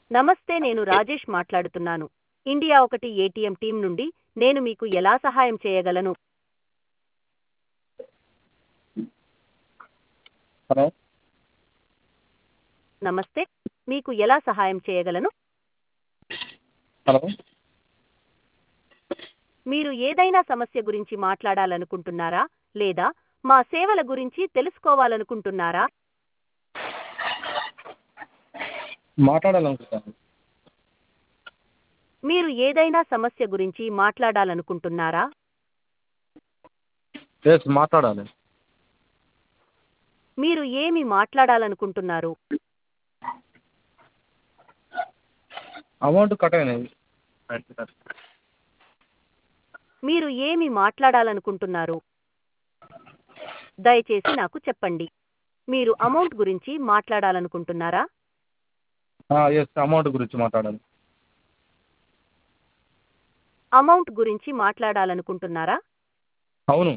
నమస్తే నేను రాజేష్ మాట్లాడుతున్నాను ఇండియా ఒకటి ఏటీఎం టీం నుండి నేను మీకు ఎలా సహాయం చేయగలను హలో నమస్తే మీకు ఎలా సహాయం చేయగలను హలో మీరు ఏదైనా సమస్య గురించి మాట్లాడాలనుకుంటున్నారా లేదా మా సేవల గురించి తెలుసుకోవాలనుకుంటున్నారా మాట్లాడాలనుకుంటాను మీరు ఏదైనా సమస్య గురించి మాట్లాడాలనుకుంటున్నారా ఎస్ మాట్లాడాలి మీరు ఏమి మాట్లాడాలనుకుంటున్నారు అమౌంట్ కట్ అయినాయి మీరు ఏమి మాట్లాడాలనుకుంటున్నారు దయచేసి నాకు చెప్పండి మీరు అమౌంట్ గురించి మాట్లాడాలనుకుంటున్నారా ఎస్ అమౌంట్ గురించి మాట్లాడాలి అమౌంట్ గురించి మాట్లాడాలనుకుంటున్నారా అవును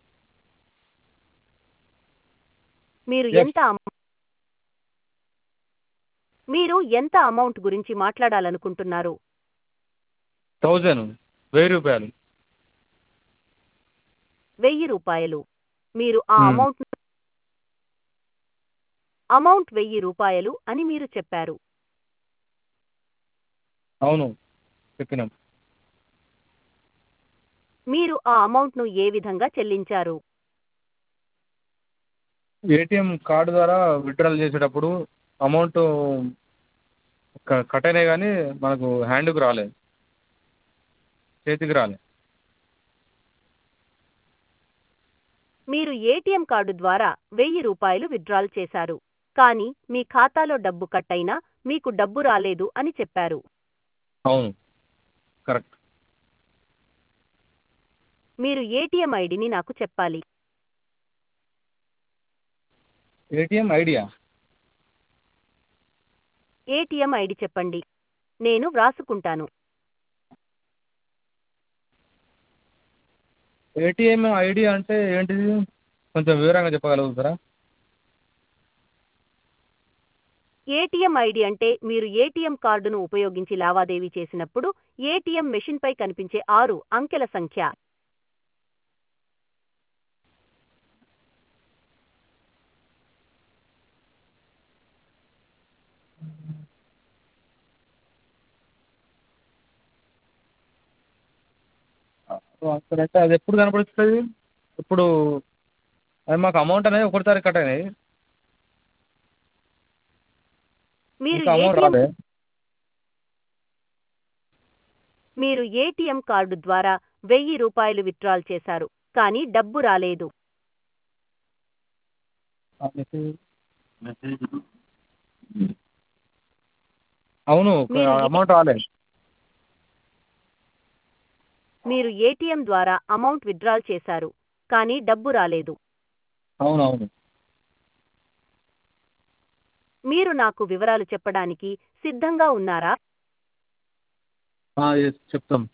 మీరు Yes. ఎంత అమ- మీరు ఎంత అమౌంట్ గురించి మాట్లాడాలనుకుంటున్నారు థౌజండ్ వెయ్యి రూపాయలు వెయ్యి రూపాయలు మీరు ఆ Hmm. అమౌంట్ అమౌంట్ వెయ్యి రూపాయలు అని మీరు చెప్పారు అవును చెప్పినాం మీరు ఆ అమౌంట్ను ఏ విధంగా చెల్లించారు ఏటీఎం కార్డు ద్వారా విత్డ్రాల్ చేసేటప్పుడు అమౌంట్ కట్ అయినాయి కానీ మనకు హ్యాండ్కి రాలేదు చేతికి రాలేదు మీరు ఏటీఎం కార్డు ద్వారా వెయ్యి రూపాయలు విత్డ్రాల్ చేశారు కానీ మీ ఖాతాలో డబ్బు కట్ అయినా మీకు డబ్బు రాలేదు అని చెప్పారు అవును కరెక్ట్ మీరు ఏటీఎం ఐడిని నాకు చెప్పాలి ఏటీఎం ఐడియా ఏటీఎం ఐడి చెప్పండి నేను వ్రాసుకుంటాను ఏటీఎం ఐడి అంటే ఏంటిది కొంచెం వివరంగా చెప్పగలుగుతారా ఏటీఎం ఐడి అంటే మీరు ఏటీఎం కార్డును ఉపయోగించి లావాదేవీ చేసినప్పుడు ఏటీఎం మెషిన్పై కనిపించే ఆరు అంకెల సంఖ్య అక్కడంటే అది ఎప్పుడు కనపడుతుంది ఇప్పుడు అది మాకు అమౌంట్ అనేది ఒకటి తారీఖు కట్ అయినాయి మీరు ఇంకా అమౌంట్ ఏటీఎం రాలే మీరు ఏటీఎం కార్డు ద్వారా వెయ్యి రూపాయలు విత్డ్రాల్ చేశారు కానీ డబ్బు రాలేదు ఆ మెసేజ్ అవును మీరు ఏ- అమౌంట్ రాలే మీరు ఏటీఎం ద్వారా అమౌంట్ విత్డ్రాల్ చేశారు కానీ డబ్బు రాలేదు అవును అవును మీరు నాకు వివరాలు చెప్పడానికి సిద్ధంగా ఉన్నారా ఎస్ చెప్తాం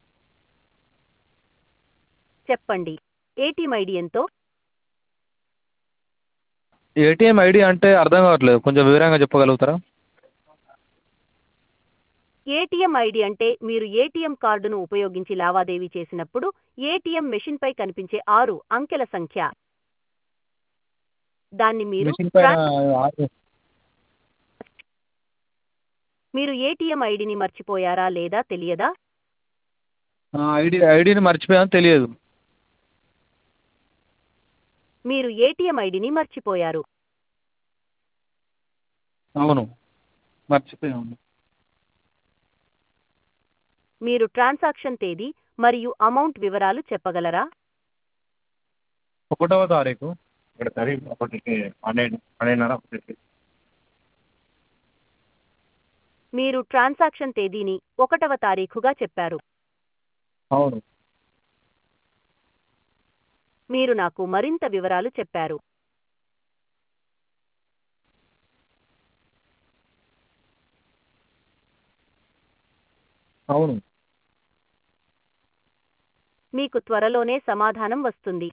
చెప్పండి ఏటీఎం ఐడి ఎంతో ఏటీఎం ఐడి అంటే అర్థం కావట్లేదు కొంచెం వివరంగా చెప్పగలుగుతారా ఏటీఎం ఐడి అంటే మీరు ఏటీఎం కార్డును ఉపయోగించి లావాదేవీ చేసినప్పుడు ఏటీఎం మెషిన్పై కనిపించే ఆరు అంకెల సంఖ్య దాన్ని మీరు మిషన్ పైన ట్రాన్స్- మీరు ఏటీఎం ఐడిని మర్చిపోయారా లేదా తెలియదా ఐడి ఐడిని మర్చిపోయాను తెలియదు మీరు ఏటీఎం ఐడిని మర్చిపోయారు అవును మర్చిపోయాను మీరు ట్రాన్సాక్షన్ తేదీ మరియు అమౌంట్ వివరాలు చెప్పగలరా ఒకటవ తారీఖు ఒకటి తారీఖు ఒకటికి పన్నెండు పన్నెండున్నర ఒకటికి మీరు ట్రాన్సాక్షన్ తేదీని ఒకటవ తారీఖుగా చెప్పారు అవును మీరు నాకు మరింత వివరాలు చెప్పారు అవును మీకు త్వరలోనే సమాధానం వస్తుంది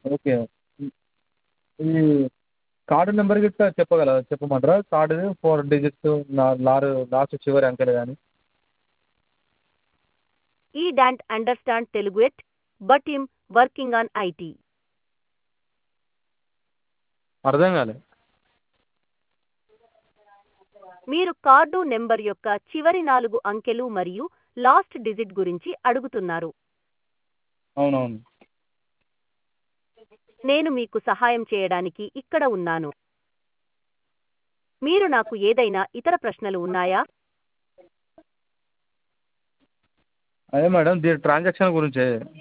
ఓకే ఈ కార్డు నెంబర్ గిట్లా చెప్పగలరా చెప్పమంటారా కార్డుది ఫోర్ డిజిట్స్ లారు లాస్ట్ చివరి అంకెలు కానీ I don't understand Telugu yet but I'm working on it అర్థం కాలే మీరు కార్డు నెంబర్ యొక్క చివరి నాలుగు అంకెలు మరియు లాస్ట్ డిజిట్ గురించి అడుగుతున్నారు అవునవును నేను మీకు సహాయం చేయడానికి ఇక్కడ ఉన్నాను మీరు నాకు ఏదైనా ఇతర ప్రశ్నలు ఉన్నాయా అదే మేడం దీని ట్రాన్సాక్షన్ గురించే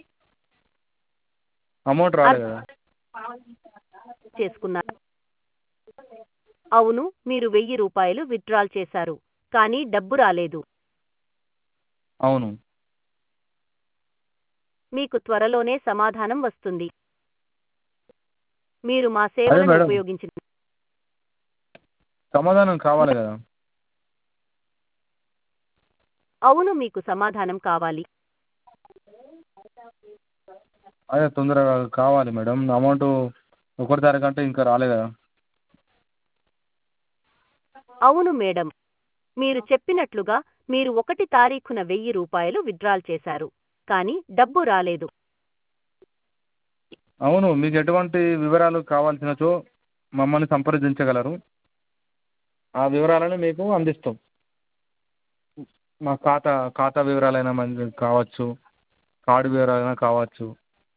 అమౌంట్ రాలే కదా చేసుకున్నారు అవును మీరు వెయ్యి రూపాయలు విత్డ్రాల్ చేశారు కానీ డబ్బు రాలేదు అవును మీకు త్వరలోనే సమాధానం వస్తుంది మీరు మా సేవలను మేడం. ఉపయోగించిన సమాధానం కావాలి కదా అవును మీకు సమాధానం కావాలి అదే తొందరగా కావాలి మేడం అమౌంట్ ఒకటి తారీఖు అంటే ఇంకా రాలే కదా అవును మేడం మీరు చెప్పినట్లుగా మీరు ఒకటి తారీఖున వెయ్యి రూపాయలు విత్డ్రాల్ చేశారు కానీ డబ్బు రాలేదు అవును మీకు ఎటువంటి వివరాలు కావాల్సినచో మమ్మల్ని సంప్రదించగలరు ఆ వివరాలను మీకు అందిస్తాం మా ఖాతా ఖాతా వివరాలైనా మనకి కావచ్చు కార్డు వివరాలైనా కావచ్చు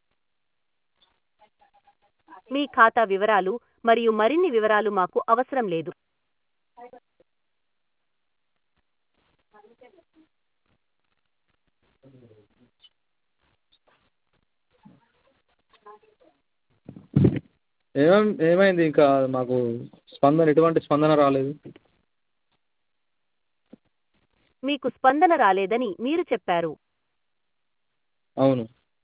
మీ ఖాతా వివరాలు మరియు మరిన్ని వివరాలు మాకు అవసరం లేదు ఏమేం ఏమైంది ఇంకా మాకు స్పందన ఎటువంటి స్పందన రాలేదు మీకు స్పందన రాలేదని మీరు చెప్పారు అవును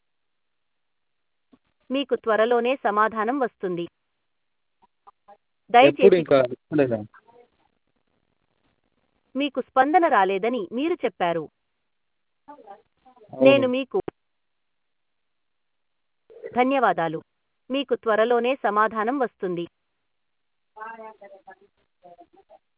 మీకు త్వరలోనే సమాధానం వస్తుంది ఎప్పుడు దయచేసి ఇంకా లేదా మీకు స్పందన రాలేదని మీరు చెప్పారు నేను మీకు ధన్యవాదాలు మీకు త్వరలోనే సమాధానం వస్తుంది